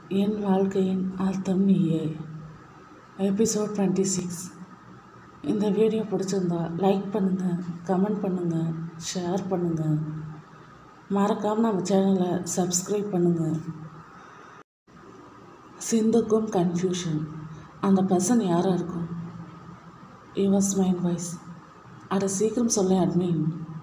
என் வாழ்க்கையின் அர்த்தம் நீயே எபிசோட் டுவெண்ட்டி சிக்ஸ் இந்த வீடியோ பிடிச்சிருந்தா லைக் பண்ணுங்கள் கமெண்ட் பண்ணுங்கள் ஷேர் பண்ணுங்கள் மறக்காமல் நம்ம சேனலை சப்ஸ்கிரைப் பண்ணுங்கள் சிந்துக்கும் கன்ஃபியூஷன் அந்த பர்சன் யாராக இருக்கும் யுவர்ஸ் மைண்ட் வாய்ஸ் அட சீக்கிரம் சொல்ல அட்மின்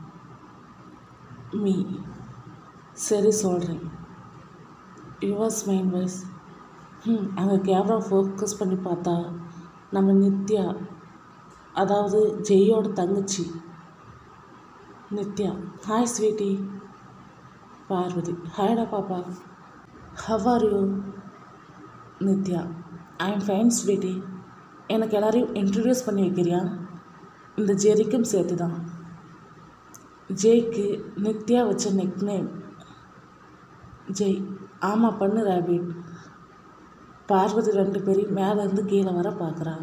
மீ சரி சொல்கிறேன் யுவர்ஸ் மைண்ட் வாய்ஸ் ம் அங்கே கேமரா ஃபோக்கஸ் பண்ணி பார்த்தா நம்ம நித்யா அதாவது ஜெயோட தங்கச்சி நித்யா ஹாய் ஸ்வீட்டி பார்வதி ஹாய்டா பாப்பா how are you Nithya I am fine sweetie எனக்கு எல்லாரையும் இன்ட்ரடியூஸ் பண்ணி வைக்கிறியா இந்த ஜெரிக்கும் சேர்த்து தான் ஜெய்க்கு நித்யா வச்ச நெக்நேம் ஜெய் ஆமாம் பண்ணு ரேபிட் பார்வதி ரெண்டு பேரையும் மேலேருந்து கீழே வர பார்க்குறா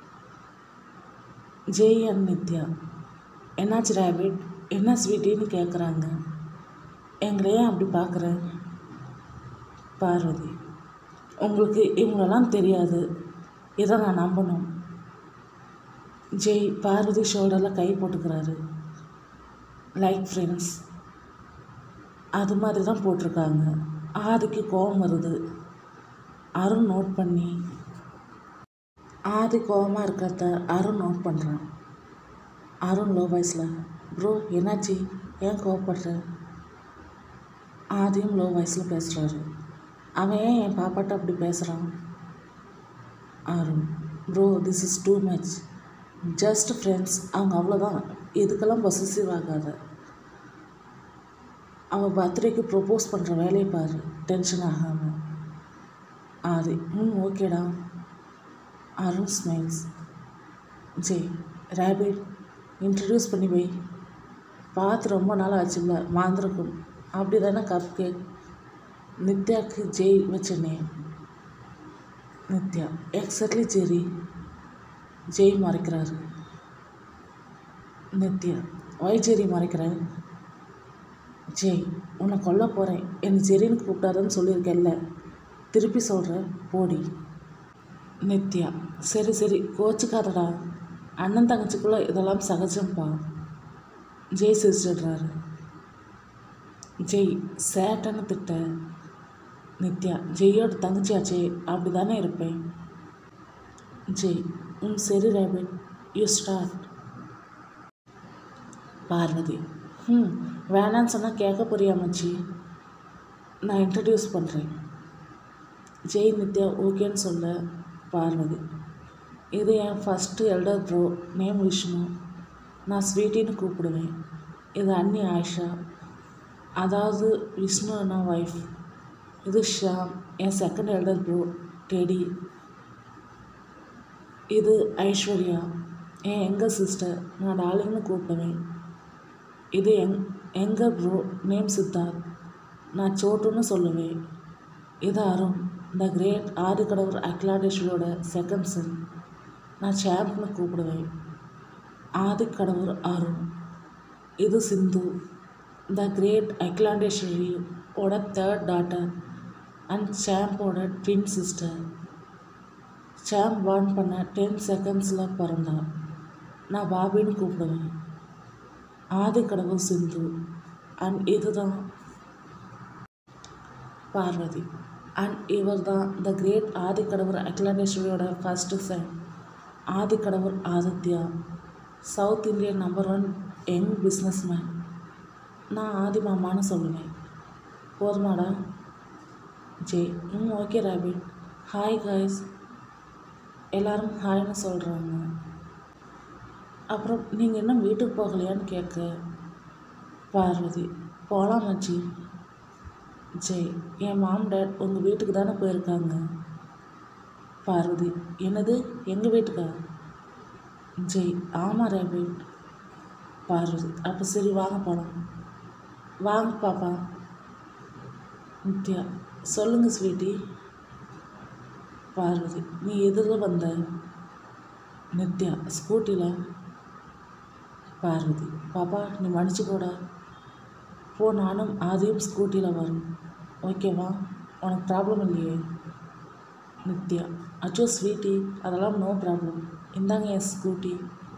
ஜெய் அண்ட் நித்யா என்னாச்சு ரேபிட் என்ன ஸ்வீட்டின்னு கேட்குறாங்க எங்களை ஏன் அப்படி பார்க்குற பார்வதி உங்களுக்கு இவங்களெல்லாம் தெரியாது இதை நான் நம்பணும் ஜெய் பார்வதி ஷோல்டரில் கை போட்டுக்கிறாரு லைக் ஃப்ரெண்ட்ஸ் அது மாதிரி தான் போட்டிருக்காங்க ஆதிக்கு கோபம் வருது அருண் நோட் பண்ணி ஆதி கோபமாக இருக்கிறத அருண் நோட் பண்ணுறான் அருண் லோ வாய்ஸில் ப்ரோ என்னாச்சு ஏன் கோவப்படுற ஆதியும் லோ வாய்ஸில் பேசுகிறாரு அவன் ஏன் என் பாப்பாட்ட அப்படி பேசுகிறான் Arun bro this is too much just friends அவங்க அவ்வளோதான் இதுக்கெல்லாம் பொசசிவ் ஆகாத அவள் பர்த்டேக்கு ப்ரொப்போஸ் பண்ணுற வேலையை பாரு டென்ஷன் ஆகாமல் ஆதி ம் ஓகேடா Arun smiles Jai rapid introduce பண்ணி வை பார்த்து ரொம்ப நாள் ஆச்சுல்ல மாந்திருக்கும் அப்படி தானே கப் கேக் நித்யாவுக்கு ஜெய் வச்ச name Nithya exactly Jerry Jai மறைக்கிறாரு நித்யா ஒய் ஜெரி மறைக்கிறேன் ஜெய் உன்னை கொல்ல போகிறேன் என்னை ஜெரின்னு கூப்பிட்டாருன்னு சொல்லியிருக்கேன்ல திருப்பி சொல்கிறேன் போடி நித்யா சரி சரி கோச்சுக்காதடா அண்ணன் தங்கச்சிக்குள்ளே இதெல்லாம் சகஜம்பா ஜெய் சிரிச்சிடுறாரு ஜெய் சேட்டன்னு திட்ட நித்யா ஜெய்யோட தங்கச்சியாச்சே அப்படி தானே இருப்பேன் ஜெய் ம் சரி ரேபிட் யூ ஸ்டார்ட் பார்வதி ம் வேணான்னு சொன்னால் கேட்க போறியா மச்சி நான் இன்ட்ரடியூஸ் பண்ணுறேன் ஜெய் நித்யா ஓகேன்னு சொல்ல பார்வதி இது என் first elder bro name Vishnu நான் ஸ்வீட்டின்னு கூப்பிடுவேன் இது அண்ணி ஆயிஷா அதாவது விஷ்ணு அண்ணா ஒய்ஃப் இது ஷாம் என் செகண்ட் எல்டர் ப்ரோ டெடி இது ஐஸ்வர்யா என் எங்கள் சிஸ்டர் நான் டார்லிங்னு கூப்பிடுவேன் இது எங் எங்கள் ப்ரோ நேம் சித்தார்த் நான் சோட்டுன்னு சொல்லுவேன் இது அருண் த கிரேட் ஆதிக்கடவுர் அகிலாண்டேஸ்வரியோட செகண்ட் சன் நான் சாம்ப்னு கூப்பிடுவேன் ஆதிக்கடவுர் அருண் இது சிந்து த கிரேட் அகிலாண்டேஸ்வரியோட தேர்ட் டாட்டர் அண்ட் சாம்போட ட்வின் சிஸ்டர் சாம்ப் பார்ன் பண்ண டென் செகண்ட்ஸில் பிறந்தா நான் பாபின்னு கூப்பிடுவேன் ஆதிக்கடவுள் சிந்து அண்ட் இதுதான் பார்வதி அண்ட் இவர் தான் த கிரேட் ஆதிக்கடவுர் அகிலாண்டேஸ்வரியோட first son Aadhikadavur Aadhithya south Indian number one young businessman நான் ஆதி மாமான்னு சொல்லுவேன் போதுமாடா ஜெய் ம் ஓகே ராபிட் ஹாய் காய்ஸ் எல்லாரும் ஹாய்னு சொல்கிறாங்க அப்புறம் நீங்கள் இன்னும் வீட்டுக்கு போகலையான்னு கேட்க பார்வதி போகலாம் மச்சி ஜெய் என் மாம் டேட் உங்கள் வீட்டுக்கு தானே போயிருக்காங்க பார்வதி என்னது எங்கள் வீட்டுக்கா ஜெய் ஆமாம் ரேபிட் பார்வதி அப்போ சரி வாங்க போகலாம் வாங்க பாப்பா நித்யா சொல்லுங்க ஸ்வீட்டி பார்வதி நீ எதில் வந்த நித்யா ஸ்கூட்டியில் பார்வதி பாப்பா நீ மன்னிச்சுக்கோடா போ நானும் ஆதியும் ஸ்கூட்டியில் வரும் ஓகேவா உனக்கு ப்ராப்ளம் இல்லையே நித்யா அச்சோ ஸ்வீட்டி அதெல்லாம் நோ ப்ராப்ளம் இந்தாங்க என் ஸ்கூட்டி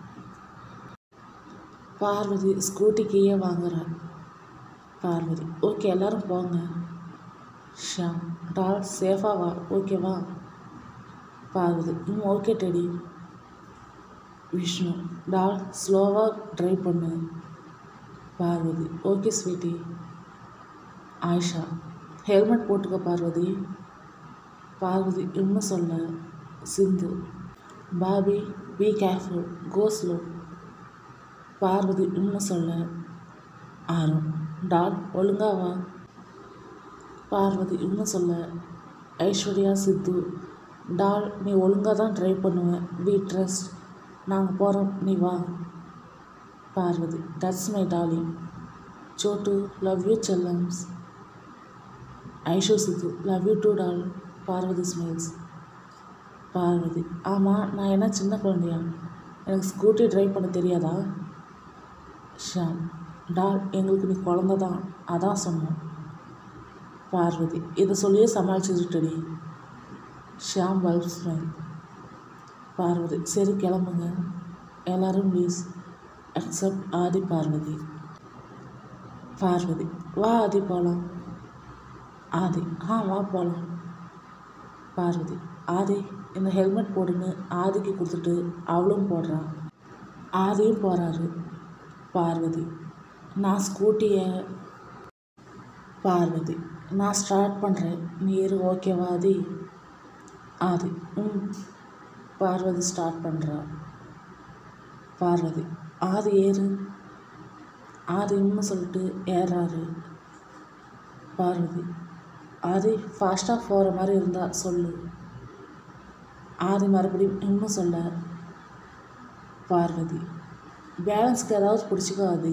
பார்வதி ஸ்கூட்டி கீழே வாங்குறார் பார்வதி ஓகே எல்லாரும் போங்க ஷியாம் டால் சேஃபாக வா ஓகேவா பார்வதி ம் ஓகே டெடி விஷ்ணு டால் ஸ்லோவாக ட்ரைவ் பண்ணு Parvathi okay sweetie Ayesha helmet போட்டுக்க பார்வதி பார்வதி இன்னும் சொல்ல சிந்து பாபி be careful go slow Parvathi இன்னும் சொல்ல ஆரம் டால் ஒழுங்கா வா பார்வதி இன்னும் சொல்ல ஐஸ்வர்யா சித்து டால் நீ ஒழுங்காக தான் ட்ரைவ் பண்ணுவேன் பி ட்ரஸ்ட் நாங்கள் போகிறோம் நீ வா Parvathi that's my darling Chhotu love you செல்லம்ஸ் Aishu Sidhu love you too doll Parvathi smiles Parvathi ஆமாம் நான் என்ன சின்ன குழந்தையா எனக்கு ஸ்கூட்டி ட்ரைவ் பண்ண தெரியாதா ஷாம் டால் எங்களுக்கு நீ குழந்த தான் அதான் சொன்னோம் பார்வதி இதை சொல்லியே சமாளிச்சுட்டடி ஷியாம் பல்ப் ஸ்மைல் பார்வதி சரி கிளம்புங்க எல்லாரும் ப்ளீஸ் அக்செப்ட் ஆதி பார்வதி பார்வதி வா ஆதி போகலாம் ஆதி ஆ வா போகலாம் பார்வதி ஆதி இந்த ஹெல்மெட் போடுன்னு ஆதிக்கு கொடுத்துட்டு அவளும் போடுறான் ஆதியும் போகிறாரு பார்வதி நான் ஸ்கூட்டியை பார்வதி நான் ஸ்டார்ட் பண்ணுறேன் நீ இரு ஓகேவா ஆதி ஆதி ம் பார்வதி ஸ்டார்ட் பண்ணுறா பார்வதி ஆதி ஏறு ஆதி இன்னும் சொல்லிட்டு ஏறாரு பார்வதி ஆதி ஃபாஸ்ட்டாக போகிற மாதிரி இருந்தால் சொல்லு ஆதி மறுபடியும் இன்னும் சொல்ல பார்வதி பேலன்ஸ்க்கு ஏதாவது பிடிச்சிக்கோ ஆதி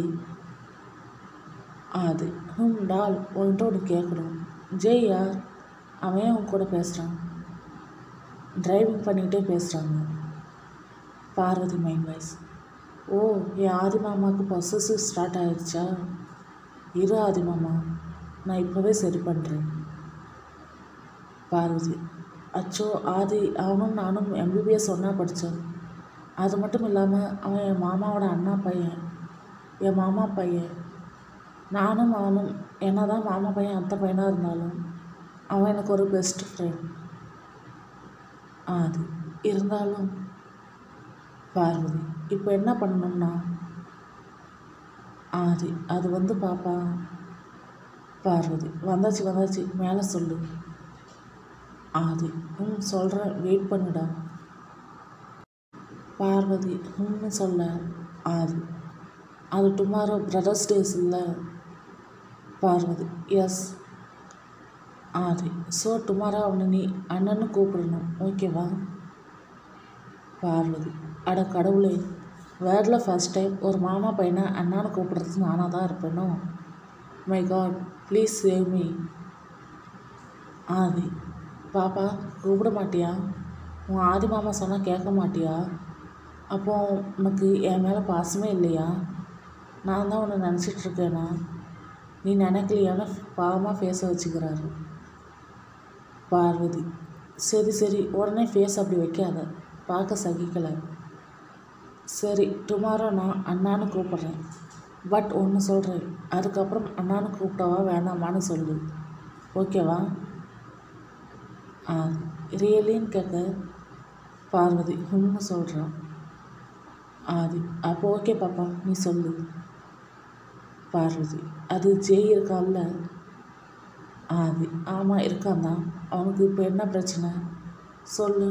ஆதி ஹம் டால் உன்கிட்ட ஒன்று கேட்கணும் ஜெய் யார் அவன் ஏன் உன் கூட பேசுகிறான் டிரைவிங் பண்ணிக்கிட்டே பேசுகிறாங்க பார்வதி மைண்ட் வைஸ் ஓ என் ஆதி மாமாவுக்கு பொசசிவ் ஸ்டார்ட் ஆயிடுச்சா இரு ஆதி மாமா நான் இப்போவே சரி பண்ணுறேன் பார்வதி அச்சோ ஆதி அவனும் நானும் எம்பிபிஎஸ் ஒன்றா படித்தோம் அது மட்டும் இல்லாமல் அவன் என் மாமாவோட அண்ணா பையன் என் மாமா பையன் நானும் அவனும் என்ன தான் மாமா பையன் அத்தை பையனாக இருந்தாலும் அவன் எனக்கு ஒரு பெஸ்ட் ஃப்ரெண்ட் அது இருந்தாலும் பார்வதி இப்போ என்ன பண்ணணும்னா ஆதி அது வந்து பாப்பா பார்வதி வந்தாச்சு வந்தாச்சு மேலே சொல்லு ஆதி ம் சொல்கிறேன் வெயிட் பண்ணுடா பார்வதி ம்னு சொல்ல ஆதி அது டுமாரோ பிரதர்ஸ் டேஸ் இல்லை Parvathi yes Aadhi so tomorrow அவனை நீ அண்ணன்னு கூப்பிடணும் ஓகேவா பார்வதி அட கடவுளே வேர்ல்டில் ஃபர்ஸ்ட் டைம் ஒரு மாமா பையனை அண்ணான்னு கூப்பிடுறது நானாக தான் இருப்பேனோ my god please save me Aadhi பாப்பா கூப்பிட மாட்டியா உன் ஆதி மாமா சொன்னால் கேட்க மாட்டியா அப்போ உனக்கு என் மேலே பாசமே இல்லையா நான் தான் உன்னை நினச்சிட்டு இருக்கேனா நீ நினைக்கலையான பாவமாக ஃபேஸை வச்சுக்கிறாரு பார்வதி சரி சரி உடனே ஃபேஸ் அப்படி வைக்காத பார்க்க சகிக்கலை சரி டுமாரோ நான் அண்ணான்னு கூப்பிட்றேன் பட் ஒன்று சொல்கிறேன் அதுக்கப்புறம் அண்ணான்னு கூப்பிட்டவா வேணாமான்னு சொல்லு ஓகேவா ஆ ரியலின்னு கேட்க பார்வதி ஹும்னு சொல்கிறான் ஆதி அப்போ ஓகே பாப்பா நீ சொல்லு பார்வதி அது ஜெய் இருக்கான்ல ஆதி ஆமாம் இருக்கான் தான் அவனுக்கு இப்போ என்ன பிரச்சனை சொல்லு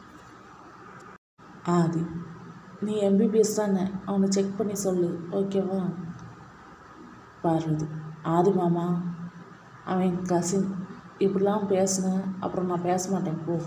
ஆதி நீ எம்பிபிஎஸ் தானே அவனை செக் பண்ணி சொல்லு ஓகேவா பார்வதி ஆதி மாமா அவன் கசின் இப்படிலாம் பேசினேன் அப்புறம் நான் பேச மாட்டேன் போ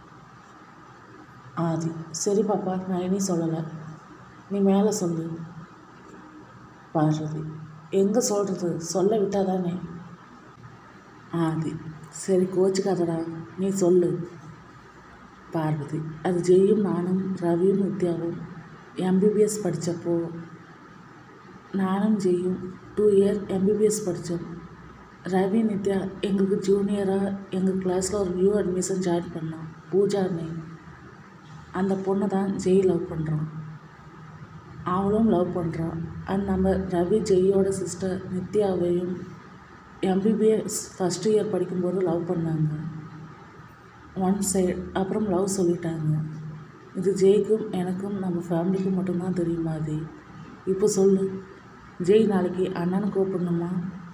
ஆதி சரி பாப்பா நான் இனி சொல்லலை நீ மேலே சொல்லு பார்வதி எங்கே சொல்கிறது சொல்ல விட்டாதானே ஆதி சரி கோச்சுக்காதடா நீ சொல்லு பார்வதி அது ஜெயும் நானும் ரவியும் நித்யாவும் எம்பிபிஎஸ் படித்தப்போ நானும் ஜெயும் டூ இயர் எம்பிபிஎஸ் படித்தோம் ரவி நித்யா எங்களுக்கு ஜூனியராக எங்கள் கிளாஸில் ஒரு நியூ அட்மிஷன் ஜாயின் பண்ணான் பூஜான்னு அந்த பொண்ணை தான் ஜெய் லவ் பண்ணுறான் அவளும் லவ் பண்ணுறான் அண்ட் நம்ம ரவி ஜெய்யோட சிஸ்டர் நித்யாவையும் எம்பிபிஎஸ் ஃபஸ்ட் இயர் படிக்கும்போது லவ் பண்ணாங்க ஒன் சைடு அப்புறம் லவ் சொல்லிட்டாங்க இது ஜெய்க்கும் எனக்கும் நம்ம ஃபேமிலிக்கும் மட்டும்தான் தெரியுமா அது இப்போ சொல்லு ஜெய் நாளைக்கு அண்ணனை கூப்பிடணுமா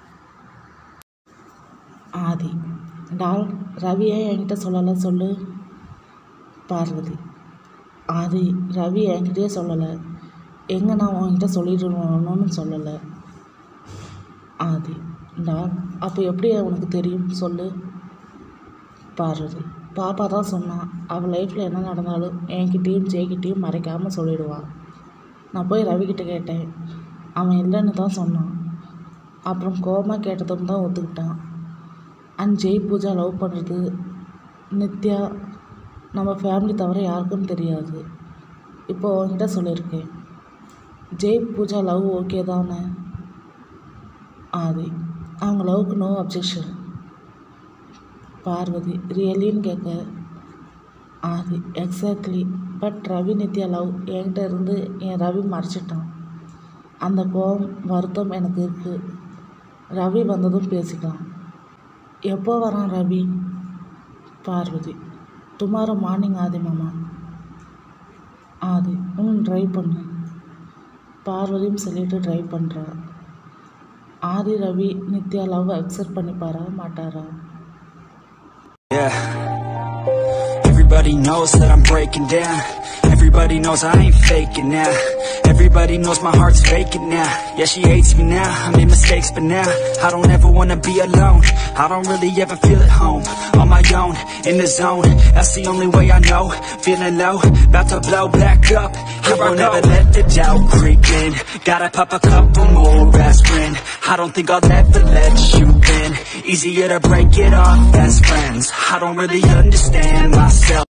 ஆதி டால் ரவியை என்கிட்ட சொல்லலை சொல்லு பார்வதி ஆதி ரவி என்கிட்டயே சொல்லலை எங்கே நான் உன்கிட்ட சொல்லிடணும்னு சொல்லலை ஆதி டால் அப்போ எப்படி உனக்கு தெரியும் சொல்லு பார்வதி பாப்பா தான் சொன்னான் அவள் லைஃப்பில் என்ன நடந்தாலும் என்கிட்டேயும் ஜெய்கிட்டேயும் மறைக்காமல் சொல்லிடுவாள் நான் போய் ரவிக்கிட்ட கேட்டேன் அவன் இல்லைன்னு தான் சொன்னான் அப்புறம் கோபமாக கேட்டதும் தான் ஒத்துக்கிட்டான் அண்ட் ஜெய் பூஜா லவ் பண்ணுறது நித்யா நம்ம ஃபேமிலி தவிர யாருக்கும் தெரியாது இப்போ உன்கிட்ட சொல்லியிருக்கேன் ஜெய் பூஜா லவ் ஓகே தானே ஆதி அவங்க லவ்க்கு நோ அப்ஜெக்ஷன் பார்வதி ரியலின்னு கேட்க Aadhi exactly but Ravi Nithya love என்கிட்ட இருந்து என் ரவி மறைச்சிட்டான் அந்த கோபம் வருத்தம் எனக்கு இருக்குது ரவி வந்ததும் பேசிக்கலாம் எப்போ வரான் ரவி பார்வதி டுமாரோ மார்னிங் ஆதி மாமா ஆதி ம் ட்ரை பண்ணு பார்வதியும் சொல்லிட்டு ட்ரை பண்ணுறா ஆதி ரவி நித்யா லவ் அக்செப்ட் பண்ணிப்பாரா மாட்டாரா Yeah. Everybody knows that I'm breaking down. Everybody knows I ain't faking now. Everybody knows my heart's faking now. Yeah, she hates me now. I made mistakes, but now I don't ever wanna be alone. I don't really ever feel at home. On my own, in the zone. That's the only way I know. Feeling low, about to blow back up. Here I won't ever let the doubt creep in. Gotta pop a couple more aspirin. I don't think I'll ever let you in. Easier to break it off best friends. I don't really understand myself.